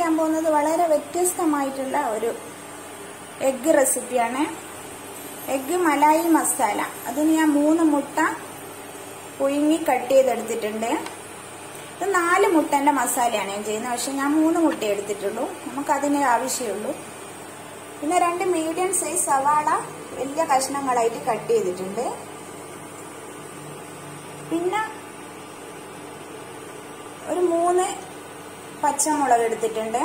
കാണിക്കാൻ പോകുന്നത് വളരെ വ്യത്യസ്തമായിട്ടുള്ള ഒരു എഗ്ഗ് റെസിപ്പിയാണ് എഗ്ഗ് മലായി മസാല അതിന് ഞാൻ മൂന്ന് മുട്ട പുഴുങ്ങി കട്ട് ചെയ്തെടുത്തിട്ടുണ്ട് ഇത് നാല് മുട്ടന്റെ മസാലയാണ് ഞാൻ ചെയ്യുന്നത് പക്ഷെ ഞാൻ മൂന്ന് മുട്ട എടുത്തിട്ടുള്ളൂ നമുക്ക് അതിന് ആവശ്യമുള്ളൂ പിന്നെ രണ്ട് മീഡിയം സൈസ് സവാള വലിയ കഷ്ണങ്ങളായിട്ട് കട്ട് ചെയ്തിട്ടുണ്ട് പിന്നെ ഒരു മൂന്ന് പച്ചമുളക് എടുത്തിട്ടുണ്ട്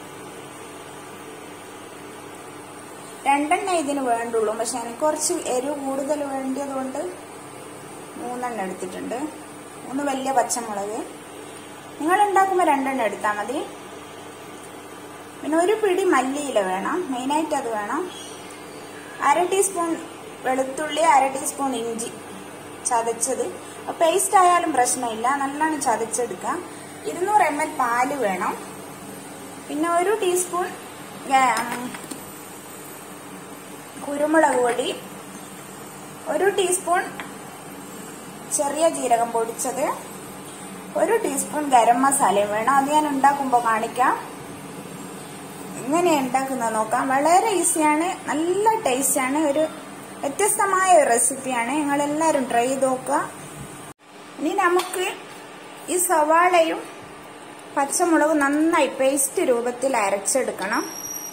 രണ്ടെണ്ണ ഇതിന് വേണ്ടുള്ളൂ പക്ഷെ എനിക്ക് കുറച്ച് എരിവ് കൂടുതൽ വേണ്ടിയത് കൊണ്ട് മൂന്നെണ്ണം എടുത്തിട്ടുണ്ട് മൂന്ന് വലിയ പച്ചമുളക് നിങ്ങൾ ഉണ്ടാക്കുമ്പോൾ രണ്ടെണ്ണം എടുത്താൽ മതി പിന്നെ ഒരു പിടി മല്ലിയില വേണം മെയിനായിട്ട് അത് വേണം അര ടീസ്പൂൺ വെളുത്തുള്ളി അര ടീസ്പൂൺ ഇഞ്ചി ചതച്ചത് പേസ്റ്റ് ആയാലും പ്രശ്നമില്ല നല്ലോണം ചതച്ചെടുക്കാം ഇരുന്നൂറ് എം എൽ പാല് വേണം പിന്നെ ഒരു ടീസ്പൂൺ കുരുമുളക് പൊടി ഒരു ടീസ്പൂൺ ചെറിയ ജീരകം പൊടിച്ചത് ഒരു ടീസ്പൂൺ ഗരം മസാലയും വേണം അത് ഞാൻ ഉണ്ടാക്കുമ്പോൾ കാണിക്കാം എങ്ങനെ ഉണ്ടാക്കുന്നത് നോക്കാം വളരെ ഈസിയാണ് നല്ല ടേസ്റ്റാണ് ഒരു വ്യത്യസ്തമായ ഒരു റെസിപ്പിയാണ് നിങ്ങൾ എല്ലാവരും ട്രൈ ചെയ്ത് നോക്കുക ഇനി നമുക്ക് ഈ സവാളയും പച്ചമുളകും നന്നായി പേസ്റ്റ് രൂപത്തിൽ അരച്ചെടുക്കണം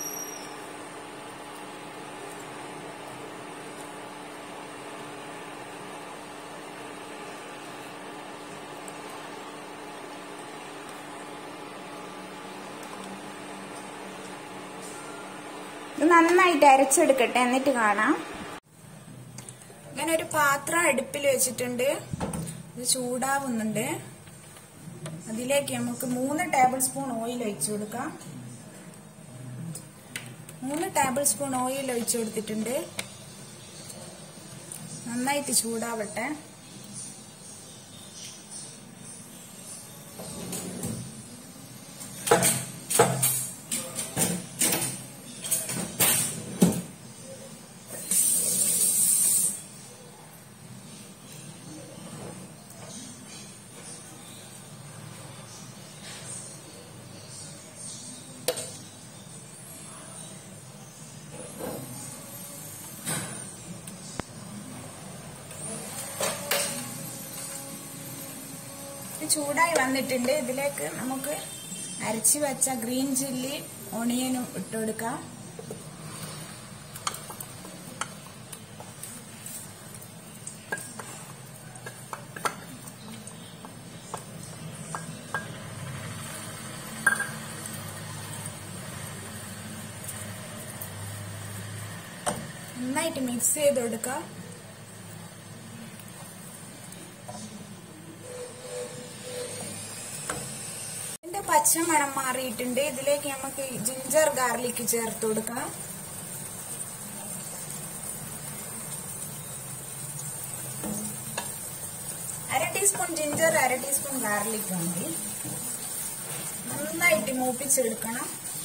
ഇത് നന്നായിട്ട് അരച്ചെടുക്കട്ടെ എന്നിട്ട് കാണാം ഇങ്ങനെ ഒരു പാത്രം അടുപ്പിൽ വെച്ചിട്ടുണ്ട് ഇത് ചൂടാവുന്നുണ്ട് അതിലേക്ക് നമുക്ക് മൂന്ന് ടേബിൾ സ്പൂൺ ഓയിൽ ഒഴിച്ചു കൊടുക്കാം മൂന്ന് ടേബിൾ സ്പൂൺ ഓയിൽ ഒഴിച്ചു കൊടുത്തിട്ടുണ്ട് നന്നായിട്ട് ചൂടാവട്ടെ ചൂടായി വന്നിട്ടുണ്ട് ഇതിലേക്ക് നമുക്ക് അരച്ച് വെച്ച ഗ്രീൻ ചില്ലി ഓണിയനും ഇട്ടുകൊടുക്കാം നന്നായിട്ട് മിക്സ് ചെയ്ത് കൊടുക്കാം ഇതിന്റെ പച്ചമണം മാറിയിട്ടുണ്ട് ഇതിലേക്ക് നമുക്ക് ജിഞ്ചർ ഗാർലിക് ചേർത്ത് കൊടുക്കാം അര ടീസ്പൂൺ ജിഞ്ചർ അര ടീസ്പൂൺ ഗാർലിക് മതി നന്നായിട്ട് മൂപ്പിച്ചെടുക്കണം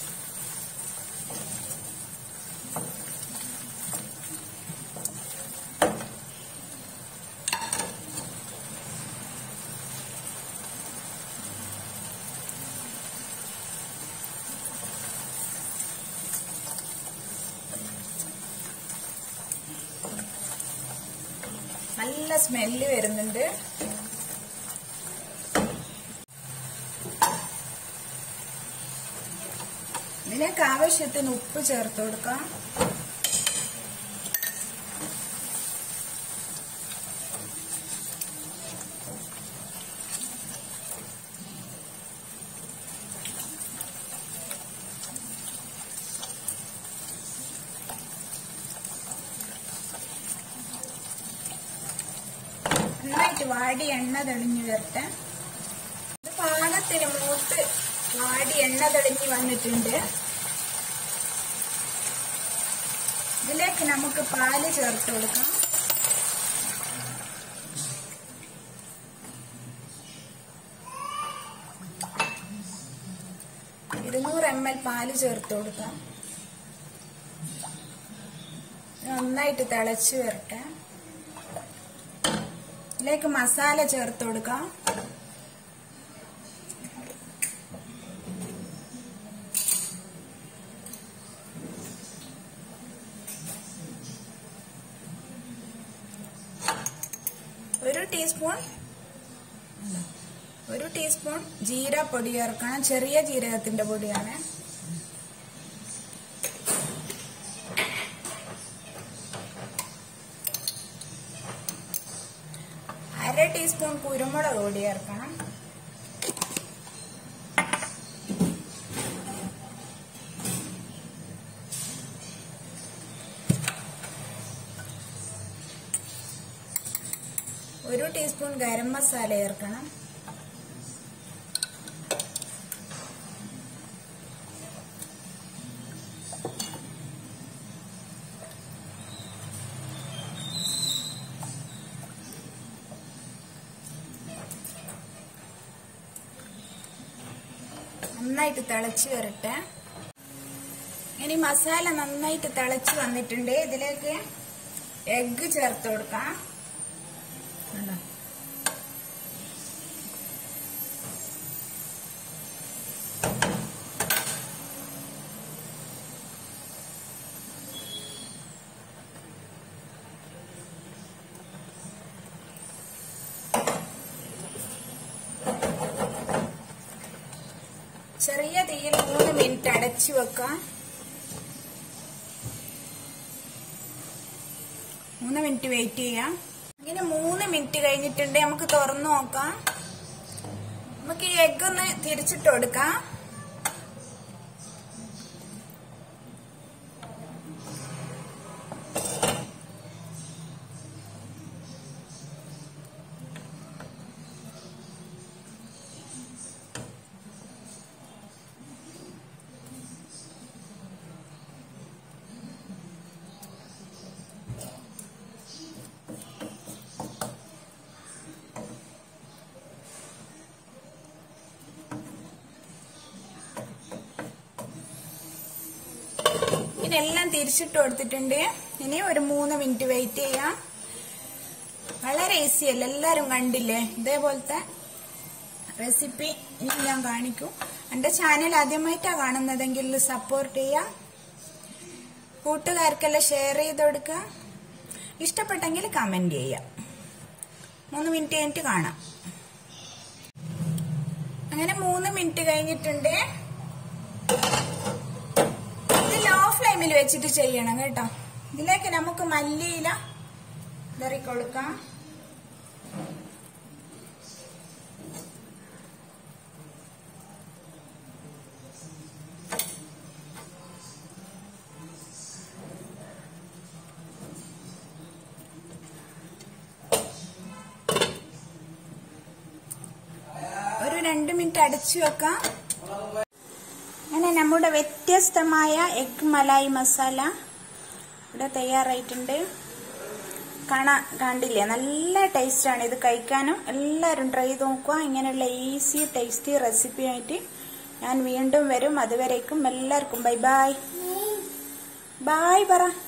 നല്ല സ്മെല്ല് വരുന്നുണ്ട് ഇതിലേക്ക് ആവശ്യത്തിന് ഉപ്പ് ചേർത്ത് കൊടുക്കാം നന്നായിട്ട് വാടി എണ്ണ തെളിഞ്ഞു വരട്ടെ ഇത് പാകത്തിന് മൂത്ത് വാടി എണ്ണ തെളിഞ്ഞു വന്നിട്ടുണ്ട് ഇതിലേക്ക് നമുക്ക് പാല് ചേർത്ത് കൊടുക്കാം ഇരുന്നൂറ് എം എൽ പാല് ചേർത്ത് കൊടുക്കാം നന്നായിട്ട് തിളച്ച് വരട്ടെ ഇതിലേക്ക് മസാല ചേർത്ത് കൊടുക്കാം ഒരു ടീസ്പൂൺ ഒരു ടീസ്പൂൺ ജീര പൊടി ചേർക്കണം ചെറിയ ജീരകത്തിന്റെ പൊടിയാണ് അര ടീസ്പൂൺ കുരുമുളക് പൊടി ചേർക്കണം ഒരു ടീസ്പൂൺ ഗരം മസാല ചേർക്കണം നന്നായിട്ട് തിളച്ച് വരട്ടെ ഇനി മസാല നന്നായിട്ട് തിളച്ച് വന്നിട്ടുണ്ട് ഇതിലേക്ക് എഗ്ഗ് ചേർത്ത് കൊടുക്കാം കണ്ടോ? ചെറിയ തീയിൽ മൂന്ന് മിനിറ്റ് അടച്ചു വെക്കാം മൂന്ന് മിനിറ്റ് വെയിറ്റ് ചെയ്യാം ഇങ്ങനെ മൂന്ന് മിനിറ്റ് കഴിഞ്ഞിട്ടുണ്ട് നമുക്ക് തുറന്നു നോക്കാം നമുക്ക് ഈ എഗ് ഒന്ന് തിരിച്ചിട്ട് കൊടുക്കാം ഇതിനെല്ലാം തിരിച്ചിട്ട് കൊടുത്തിട്ടുണ്ട് ഇനി ഒരു മൂന്ന് മിനിറ്റ് വെയിറ്റ് ചെയ്യാം വളരെ ഈസി അല്ലേ എല്ലാരും കണ്ടില്ലേ ഇതേപോലത്തെ റെസിപ്പി ഇനി ഞാൻ കാണിക്കും എന്റെ ചാനൽ ആദ്യമായിട്ടാ കാണുന്നതെങ്കിൽ സപ്പോർട്ട് ചെയ്യാം കൂട്ടുകാർക്കെല്ലാം ഷെയർ ചെയ്ത് കൊടുക്കുക ഇഷ്ടപ്പെട്ടെങ്കിൽ കമന്റ് ചെയ്യാം മൂന്ന് മിനിറ്റ് കഴിഞ്ഞിട്ട് കാണാം അങ്ങനെ മൂന്ന് മിനിറ്റ് കഴിഞ്ഞിട്ടുണ്ട് ഇത് ലോ ഫ്ലെയിമിൽ വെച്ചിട്ട് ചെയ്യണം കേട്ടോ ഇതിലേക്ക് നമുക്ക് മല്ലിയില ഇതറി കൊടുക്കാം ഒരു രണ്ട് മിനിറ്റ് അടച്ചു വെക്കാം അങ്ങനെ നമ്മുടെ വ്യത്യസ്തമായ എഗ് മലായി മസാല ഇവിടെ തയ്യാറായിട്ടുണ്ട് കാണാ കണ്ടില്ലേ നല്ല ടേസ്റ്റാണ് ഇത് കഴിക്കാനും എല്ലാവരും ട്രൈ ചെയ്ത് നോക്കുക ഇങ്ങനെയുള്ള ഈസി ടേസ്റ്റി റെസിപ്പി ആയിട്ട് ഞാൻ വീണ്ടും വരും അതുവരേക്കും എല്ലാവർക്കും ബൈ ബൈ ബായ് പറ